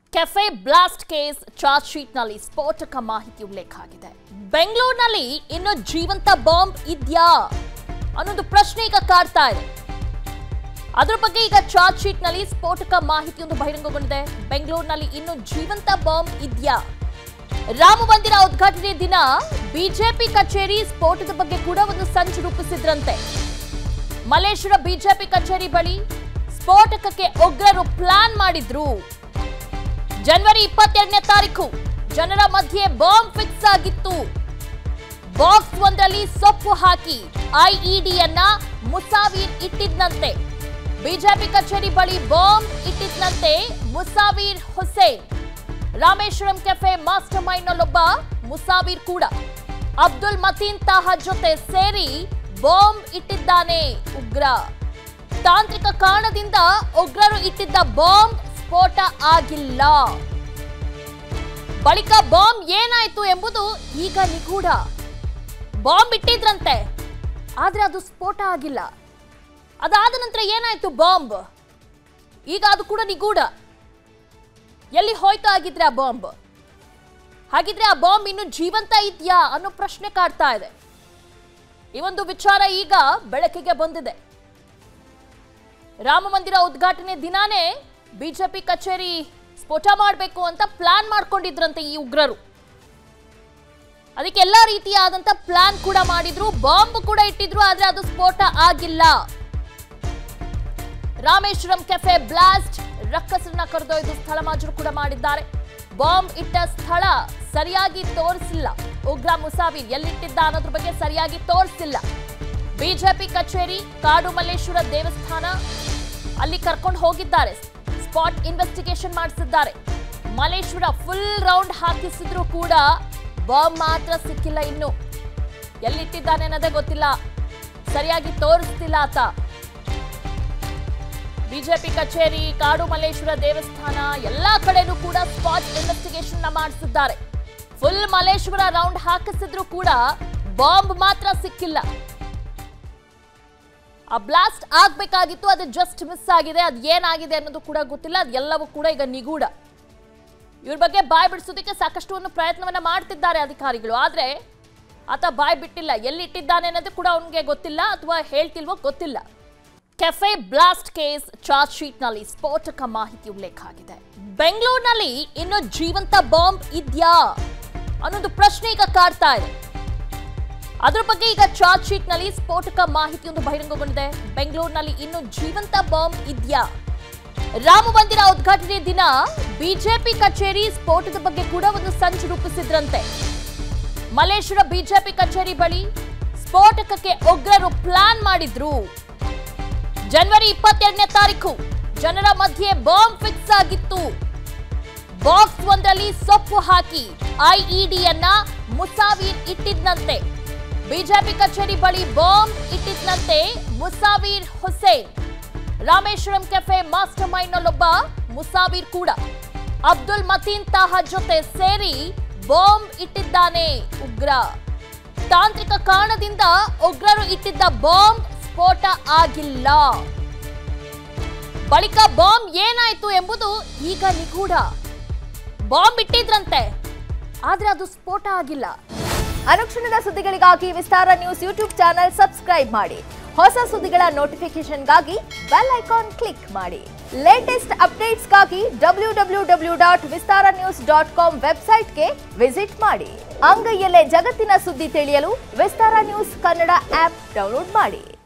cafe blast case charge ಶೀಟ್ನಲ್ಲಿ ಸ್ಫೋಟಕ ಮಾಹಿತಿ ಉಲ್ಲೇಖ ಆಗಿದೆ ಬೆಂಗಳೂರಿನಲ್ಲಿ ಇನ್ನು ಜೀವಂತ ಬಾಂಬ್ ಇದ್ಯಾ ಅನ್ನೊಂದು ಪ್ರಶ್ನೆ ಈಗ ಕಾಡ್ತಾ ಇದೆ ಅದರ ಬಗ್ಗೆ ಈಗ ಚಾರ್ಜ್ ಶೀಟ್ನಲ್ಲಿ ಸ್ಫೋಟಕ ಮಾಹಿತಿಯೊಂದು ಬಹಿರಂಗಗೊಂಡಿದೆ ಬೆಂಗಳೂರಿನಲ್ಲಿ ಇನ್ನು ಜೀವಂತ ಬಾಂಬ್ ಇದ್ಯಾ ರಾಮ ಮಂದಿರ ಉದ್ಘಾಟನೆ ದಿನ ಬಿಜೆಪಿ ಕಚೇರಿ ಸ್ಫೋಟದ ಬಗ್ಗೆ ಕೂಡ ಒಂದು ಸಂಚು ರೂಪಿಸಿದ್ರಂತೆ ಮಲ್ಲೇಶ್ವರ ಬಿಜೆಪಿ ಕಚೇರಿ ಬಳಿ ಸ್ಫೋಟಕಕ್ಕೆ ಉಗ್ರರು ಪ್ಲಾನ್ ಮಾಡಿದ್ರು ಜನವರಿ ಇಪ್ಪತ್ತೆರಡನೇ ತಾರೀಕು ಜನರ ಮಧ್ಯೆ ಬಾಂಬ್ ಫಿಕ್ಸ್ ಆಗಿತ್ತು ಬಾಕ್ಸ್ ಒಂದರಲ್ಲಿ ಸೊಪ್ಪು ಹಾಕಿ ಐಇಡಿಯನ್ನ ಮುಸಾವೀರ್ ಇಟ್ಟಿದ್ನಂತೆ ಬಿಜೆಪಿ ಕಚೇರಿ ಬಳಿ ಬಾಂಬ್ ಇಟ್ಟಿದ್ನಂತೆ ಮುಸಾವೀರ್ ಹುಸೇನ್ ರಾಮೇಶ್ವರಂ ಕೆಫೆ ಮಾಸ್ಟರ್ ಮೈಂಡ್ನಲ್ಲೊಬ್ಬ ಮುಸಾವೀರ್ ಕೂಡ ಅಬ್ದುಲ್ ಮತೀನ್ ತಾಹ ಜೊತೆ ಸೇರಿ ಬಾಂಬ್ ಇಟ್ಟಿದ್ದಾನೆ ಉಗ್ರ ತಾಂತ್ರಿಕ ಕಾರಣದಿಂದ ಉಗ್ರರು ಇಟ್ಟಿದ್ದ ಬಾಂಬ್ ಸ್ಫೋಟ ಆಗಿಲ್ಲ ಬಳಿಕ ಬಾಂಬ್ ಏನಾಯ್ತು ಎಂಬುದು ಈಗ ನಿಗೂಢ ಬಾಂಬ್ ಇಟ್ಟಿದ್ರಂತೆ ಆದ್ರೆ ಅದು ಸ್ಫೋಟ ಆಗಿಲ್ಲ ಅದಾದ ನಂತರ ಏನಾಯ್ತು ಬಾಂಬ್ ಈಗ ಅದು ಕೂಡ ನಿಗೂಢ ಎಲ್ಲಿ ಹೋಯ್ತು ಆಗಿದ್ರೆ ಆ ಬಾಂಬ್ ಹಾಗಿದ್ರೆ ಆ ಬಾಂಬ್ ಇನ್ನು ಜೀವಂತ ಇದೆಯಾ ಅನ್ನೋ ಪ್ರಶ್ನೆ ಕಾಡ್ತಾ ಇದೆ ಈ ಒಂದು ವಿಚಾರ ಈಗ ಬೆಳಕಿಗೆ ಬಂದಿದೆ ರಾಮ ಮಂದಿರ ಉದ್ಘಾಟನೆ ದಿನಾನೇ ಬಿಜೆಪಿ ಕಚೇರಿ ಸ್ಫೋಟ ಮಾಡಬೇಕು ಅಂತ ಪ್ಲಾನ್ ಮಾಡ್ಕೊಂಡಿದ್ರಂತೆ ಈ ಉಗ್ರರು ಅದಕ್ಕೆ ಎಲ್ಲಾ ರೀತಿಯಾದಂತ ಪ್ಲಾನ್ ಕೂಡ ಮಾಡಿದ್ರು ಬಾಂಬ್ ಕೂಡ ಇಟ್ಟಿದ್ರು ಆದ್ರೆ ಅದು ಸ್ಫೋಟ ಆಗಿಲ್ಲ ರಾಮೇಶ್ವರಂ ಕೆಫೆ ಬ್ಲಾಸ್ಟ್ ರಕ್ಕಸರನ್ನ ಕರೆದೊಯ್ದು ಸ್ಥಳ ಮಾಜರು ಕೂಡ ಮಾಡಿದ್ದಾರೆ ಬಾಂಬ್ ಇಟ್ಟ ಸ್ಥಳ ಸರಿಯಾಗಿ ತೋರಿಸಿಲ್ಲ ಉಗ್ರ ಮುಸಾವೀರ್ ಎಲ್ಲಿಟ್ಟಿದ್ದ ಅನ್ನೋದ್ರ ಬಗ್ಗೆ ಸರಿಯಾಗಿ ತೋರಿಸಿಲ್ಲ ಬಿಜೆಪಿ ಕಚೇರಿ ಕಾಡು ಮಲ್ಲೇಶ್ವರ ದೇವಸ್ಥಾನ ಅಲ್ಲಿ ಕರ್ಕೊಂಡು ಹೋಗಿದ್ದಾರೆ ಸ್ಪಾಟ್ ಇನ್ವೆಸ್ಟಿಗೇಷನ್ ಮಾಡಿಸಿದ್ದಾರೆ ಮಲ್ಲೇಶ್ವರ ಫುಲ್ ರೌಂಡ್ ಹಾಕಿಸಿದ್ರು ಕೂಡ ಬಾಂಬ್ ಮಾತ್ರ ಸಿಕ್ಕಿಲ್ಲ ಇನ್ನು ಎಲ್ಲಿಟ್ಟಿದ್ದಾನೆ ಅನ್ನೋದೇ ಗೊತ್ತಿಲ್ಲ ಸರಿಯಾಗಿ ತೋರಿಸ್ತಿಲ್ಲ ಆತ ಬಿಜೆಪಿ ಕಚೇರಿ ಕಾಡು ಮಲ್ಲೇಶ್ವರ ದೇವಸ್ಥಾನ ಎಲ್ಲಾ ಕಡೆನೂ ಕೂಡ ಸ್ಪಾಟ್ ಇನ್ವೆಸ್ಟಿಗೇಷನ್ ಮಾಡಿಸಿದ್ದಾರೆ ಫುಲ್ ಮಲ್ಲೇಶ್ವರ ರೌಂಡ್ ಹಾಕಿಸಿದ್ರು ಕೂಡ ಬಾಂಬ್ ಮಾತ್ರ ಸಿಕ್ಕಿಲ್ಲ ಆ ಬ್ಲಾಸ್ಟ್ ಆಗ್ಬೇಕಾಗಿತ್ತು ಅದು ಜಸ್ಟ್ ಮಿಸ್ ಆಗಿದೆ ಅದು ಏನಾಗಿದೆ ಅನ್ನೋದು ಕೂಡ ಗೊತ್ತಿಲ್ಲ ಅದೆಲ್ಲವೂ ಕೂಡ ಈಗ ನಿಗೂಢ ಇವ್ರ ಬಗ್ಗೆ ಬಾಯ್ ಬಿಡಿಸೋದಕ್ಕೆ ಸಾಕಷ್ಟು ಒಂದು ಪ್ರಯತ್ನವನ್ನ ಮಾಡ್ತಿದ್ದಾರೆ ಅಧಿಕಾರಿಗಳು ಆದ್ರೆ ಆತ ಬಾಯ್ ಬಿಟ್ಟಿಲ್ಲ ಎಲ್ಲಿ ಇಟ್ಟಿದ್ದಾನೆ ಅನ್ನೋದು ಕೂಡ ಅವನಿಗೆ ಗೊತ್ತಿಲ್ಲ ಅಥವಾ ಹೇಳ್ತಿಲ್ವೋ ಗೊತ್ತಿಲ್ಲ ಕೆಫೆ ಬ್ಲಾಸ್ಟ್ ಕೇಸ್ ಚಾರ್ಜ್ ಶೀಟ್ನಲ್ಲಿ ಸ್ಫೋಟಕ ಮಾಹಿತಿ ಉಲ್ಲೇಖ ಆಗಿದೆ ಬೆಂಗಳೂರಿನಲ್ಲಿ ಇನ್ನು ಜೀವಂತ ಬಾಂಬ್ ಇದ್ಯಾ ಅನ್ನೊಂದು ಪ್ರಶ್ನೆ ಈಗ ಕಾಡ್ತಾ ಇದೆ ಅದರ ಬಗ್ಗೆ ಈಗ ಚಾರ್ಜ್ ಶೀಟ್ನಲ್ಲಿ ಸ್ಫೋಟಕ ಮಾಹಿತಿಯೊಂದು ಬಹಿರಂಗಗೊಂಡಿದೆ ಬೆಂಗಳೂರಿನಲ್ಲಿ ಇನ್ನು ಜೀವಂತ ಬಾಂಬ್ ಇದ್ಯಾ ರಾಮ ಮಂದಿರ ಉದ್ಘಾಟನೆ ದಿನ ಬಿಜೆಪಿ ಕಚೇರಿ ಸ್ಫೋಟದ ಬಗ್ಗೆ ಕೂಡ ಒಂದು ಸಂಚು ರೂಪಿಸಿದ್ರಂತೆ ಮಲ್ಲೇಶ್ವರ ಬಿಜೆಪಿ ಕಚೇರಿ ಬಳಿ ಸ್ಫೋಟಕಕ್ಕೆ ಉಗ್ರರು ಪ್ಲಾನ್ ಮಾಡಿದ್ರು ಜನವರಿ ಇಪ್ಪತ್ತೆರಡನೇ ತಾರೀಕು ಜನರ ಮಧ್ಯೆ ಬಾಂಬ್ ಫಿಕ್ಸ್ ಆಗಿತ್ತು ಬಾಕ್ಸ್ ಒಂದರಲ್ಲಿ ಸೊಪ್ಪು ಹಾಕಿ ಐಇಡಿಯನ್ನ ಮುಸಾವೀರ್ ಇಟ್ಟಿದ್ನಂತೆ ಬಿಜೆಪಿ ಕಚೇರಿ ಬಳಿ ಬಾಂಬ್ ಇಟ್ಟಿದ್ನಂತೆ ಮುಸಾವೀರ್ ಹುಸೇನ್ ರಾಮೇಶ್ವರಂ ಕೆಫೆ ಮಾಸ್ಟರ್ ಮೈಂಡ್ನಲ್ಲೊಬ್ಬ ಮುಸಾವೀರ್ ಕೂಡ ಅಬ್ದುಲ್ ಮತೀನ್ ತಾಹ ಜೊತೆ ಸೇರಿ ಬಾಂಬ್ ಇಟ್ಟಿದ್ದಾನೆ ಉಗ್ರ ತಾಂತ್ರಿಕ ಕಾರಣದಿಂದ ಉಗ್ರರು ಇಟ್ಟಿದ್ದ ಬಾಂಬ್ ಸ್ಫೋಟ ಆಗಿಲ್ಲ ಬಳಿಕ ಬಾಂಬ್ ಏನಾಯ್ತು ಎಂಬುದು ಈಗ ನಿಗೂಢ ಬಾಂಬ್ ಇಟ್ಟಿದ್ರಂತೆ ಆದ್ರೆ ಅದು ಸ್ಫೋಟ ಆಗಿಲ್ಲ ಅನುಕ್ಷಣದ ಸುದ್ದಿಗಳಿಗಾಗಿ Vistara news YouTube channel subscribe ಮಾಡಿ ಹೊಸ ಸುದ್ದಿಗಳ ನೋಟಿಫಿಕೇಶನ್ಗಾಗಿ ಬೆಲ್ ಐಕಾನ್ ಕ್ಲಿಕ್ ಮಾಡಿ ಲೇಟೆಸ್ಟ್ ಅಪ್ಡೇಟ್ಸ್ಗಾಗಿ W W W dot Vistara news dot com ವೆಬ್ಸೈಟ್ಗೆ ವಿಸಿಟ್ ಮಾಡಿ ಅಂಗೈಯಲ್ಲೇ ಜಗತ್ತಿನ ಸುದ್ದಿ ತಿಳಿಯಲು Vistara news Kannada app download ಮಾಡಿ